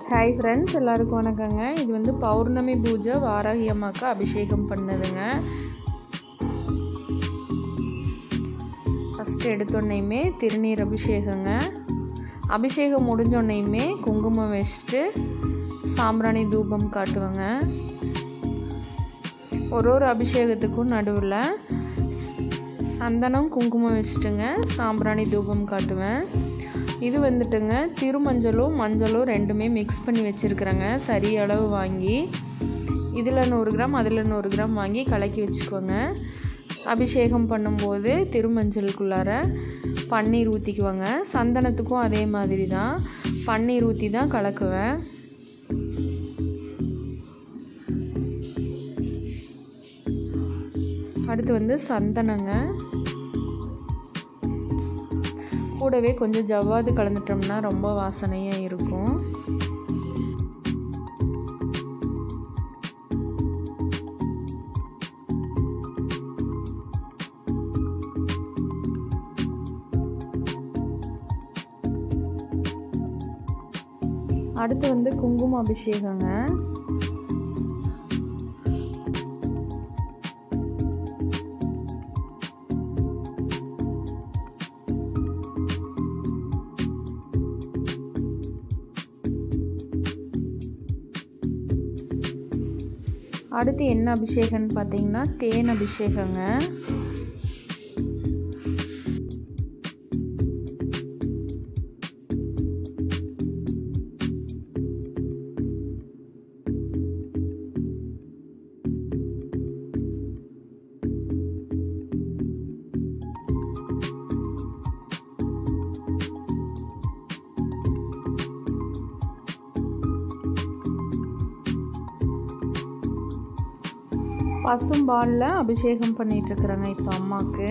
hi friends எல்லாருக்கும் வணக்கங்க இது வந்து பௌர்ணமி பூஜை வாராகி அம்மாவுக்கு அபிஷேகம் பண்ணதுங்க ஃபஸ்ட்டு எடுத்தோடனையுமே திருநீர் அபிஷேகங்க அபிஷேகம் முடிஞ்சோடனையுமே குங்குமம் வச்சுட்டு சாம்பிராணி தூபம் காட்டுவேங்க ஒரு ஒரு அபிஷேகத்துக்கும் நடுவில் சந்தனம் குங்குமம் வச்சுட்டுங்க சாம்பிராணி தூபம் காட்டுவேன் இது வந்துட்டுங்க திருமஞ்சளும் மஞ்சளும் ரெண்டுமே மிக்ஸ் பண்ணி வச்சுருக்குறேங்க சரி அளவு வாங்கி இதில் நூறு கிராம் அதில் நூறு கிராம் வாங்கி கலக்கி வச்சுக்கோங்க அபிஷேகம் பண்ணும்போது திருமஞ்சளுக்குள்ளார பன்னீர் ஊற்றிக்குவாங்க சந்தனத்துக்கும் அதே மாதிரி தான் பன்னீர் ஊற்றி தான் கலக்குவேன் அடுத்து வந்து சந்தனங்க கூடவே கொஞ்சம் ஜவ்வாது கலந்துட்டோம்னா ரொம்ப வாசனையாக இருக்கும் அடுத்து வந்து குங்கும அபிஷேகங்க அடுத்து என்ன அபிஷேகம்னு பார்த்தீங்கன்னா தேன் அபிஷேகங்க பசும்பாலில் அபிஷேகம் பண்ணிகிட்ருக்குறேங்க இப்போ அம்மாவுக்கு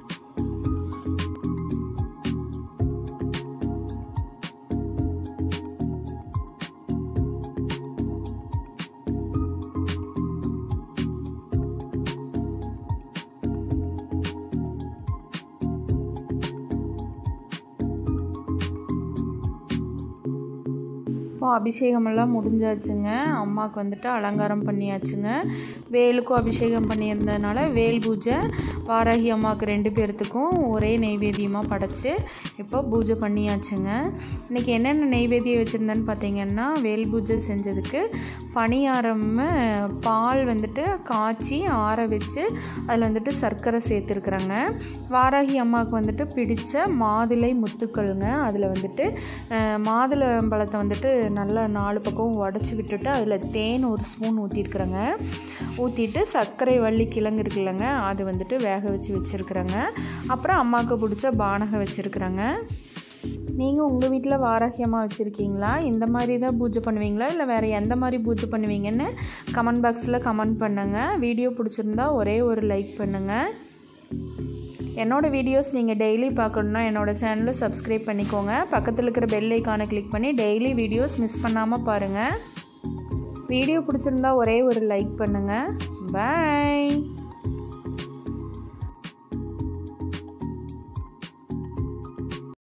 இப்போ அபிஷேகமெல்லாம் முடிஞ்சாச்சுங்க அம்மாவுக்கு வந்துட்டு அலங்காரம் பண்ணியாச்சுங்க வேலுக்கும் அபிஷேகம் பண்ணியிருந்ததுனால வேல் பூஜை வாராகி அம்மாவுக்கு ரெண்டு பேர்த்துக்கும் ஒரே நெய்வேத்தியமாக படைச்சி இப்போ பூஜை பண்ணியாச்சுங்க இன்றைக்கி என்னென்ன நெய்வேத்தியம் வச்சுருந்தேன்னு பார்த்தீங்கன்னா வேல் பூஜை செஞ்சதுக்கு பணியாரம் பால் வந்துட்டு காய்ச்சி ஆற வச்சு அதில் வந்துட்டு சர்க்கரை சேர்த்துருக்குறாங்க வாராகி அம்மாவுக்கு வந்துட்டு பிடித்த மாதுளை முத்துக்கள்ங்க அதில் வந்துட்டு மாதுளம்பழத்தை வந்துட்டு நல்லா நாலு பக்கம் உடச்சி விட்டுட்டு அதில் தேன் ஒரு ஸ்பூன் ஊற்றிருக்குறேங்க ஊற்றிட்டு சர்க்கரை வள்ளி கிழங்கு இருக்குல்லங்க அது வந்துட்டு வேக வச்சு வச்சுருக்குறேங்க அப்புறம் அம்மாவுக்கு பிடிச்ச பானகம் வச்சுருக்குறேங்க நீங்கள் உங்கள் வீட்டில் வாராகியமாக வச்சுருக்கீங்களா இந்த மாதிரி தான் பூஜை பண்ணுவீங்களா இல்லை வேறு எந்த மாதிரி பூஜை பண்ணுவீங்கன்னு கமெண்ட் பாக்ஸில் கமெண்ட் பண்ணுங்கள் வீடியோ பிடிச்சிருந்தா ஒரே ஒரு லைக் பண்ணுங்கள் என்னோடய வீடியோஸ் நீங்கள் டெய்லி பார்க்கணுன்னா என்னோடய சேனலை சப்ஸ்கிரைப் பண்ணிக்கோங்க பக்கத்தில் இருக்கிற பெல் ஐக்கானை கிளிக் பண்ணி டெய்லி வீடியோஸ் மிஸ் பண்ணாமல் பாருங்கள் வீடியோ பிடிச்சிருந்தா ஒரே ஒரு லைக் பண்ணுங்கள் பாய்